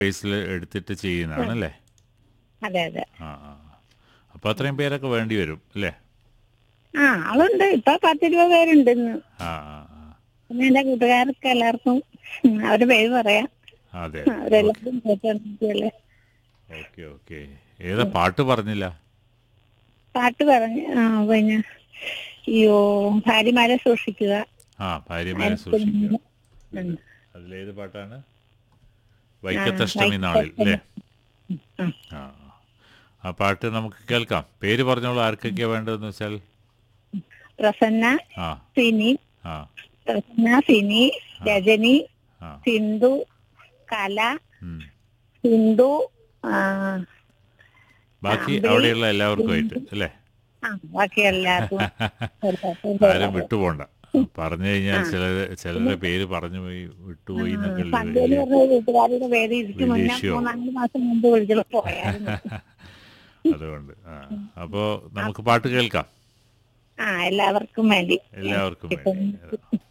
ബേസിൽ എടുത്തിട്ട് ചെയ്യുന്നതാണല്ലേ അതെ അതെ ആ ആ അപ്പോൾ അത്രയും പേരൊക്കെ വേണ്ടി വരും അല്ലേ ആ ആളുണ്ട് ഇപ്പൊ പത്തിരുപത് പേരുണ്ട് ഇന്ന് ആ ആ ആ. പിന്നെ എന്റെ കൂട്ടുകാർക്ക് എല്ലാവർക്കും ഉം, അവരുടെ പേര് പറയാം അതെ അവരെല്ലാവരും കേട്ടോണ്ടിരിക്കുകയല്ലേ ഓക്കെ ഓക്കെ ഏതാ പാട്ട് പറഞ്ഞില്ല പാട്ട് പറഞ്ഞു ആ പിന്നെ അയ്യോ ഭാര്യമാരെ സൂക്ഷിക്കുക ആ ഭാര്യമാരെ സൂക്ഷിക്കുക ഉം. അതിലേത് പാട്ടാണ് വൈക്കത്തഷ്ടമി നാളിൽ അല്ലേ ഉം. ആ ആ പാട്ട് നമുക്ക് കേൾക്കാം പേര് പറഞ്ഞോളൂ ആർക്കൊക്കെയാ വേണ്ടതെന്ന് വെച്ചാൽ പ്രസന്ന ആ സിനി ആ പ്രസന്ന സിനി രജനി ആ സിന്ധു കല ഉം. സിന്ധു ആ ബാക്കി അമ്പിളി, അവിടെയുള്ള എല്ലാവർക്കുമായിട്ട് അല്ലേ ആ, ബാക്കി എല്ലാവർക്കും ആരും വിട്ടുപോണ്ട പറഞ്ഞു കഴിഞ്ഞാൽ ചിലര് ചിലരുടെ പേര് പറഞ്ഞു പോയി വിട്ടുപോയി എന്നൊക്കെ ഉള്ള പന്തേല് വലിയ പറഞ്ഞ വീട്ടുകാരുടെ പേര് ഇതിക്ക് മുന്നേ വിദേശിയോ? മൂന്നാല് മാസം മുമ്പ് വിളിച്ചു പോയായിരുന്നു അതുകൊണ്ട് ആ അപ്പോൾ നമുക്ക് പാട്ട് കേൾക്കാം ആ എല്ലാവർക്കും വേണ്ടി എല്ലാവർക്കും വേണ്ടി